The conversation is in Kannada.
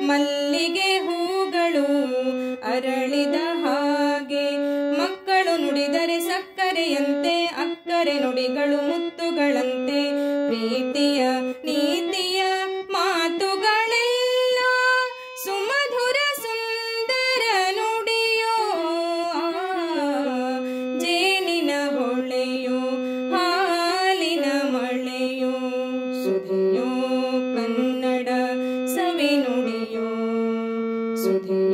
ಮಲ್ಲಿಗೆ ಹೂಗಳು ಅರಳಿದ ಹಾಗೆ ಮಕ್ಕಳು ನುಡಿದರೆ ಸಕ್ಕರೆಯಂತೆ ಅಕ್ಕರೆ ನುಡಿಗಳು ಮುತ್ತುಗಳಂತೆ ಪ್ರೀತಿಯ ನೀತಿಯ ಮಾತುಗಳೆಲ್ಲ ಸುಮಧುರ ಸುಂದರ ನುಡಿಯೋ ಜೇನಿನ ಹೊಳೆಯೋ ಹಾಲಿನ ಮಳೆಯೋ ಸುಧಿಯೋ ಕನ್ನಡ ಸವಿ ನುಡಿಯೋ ಸುಧಿಯೋ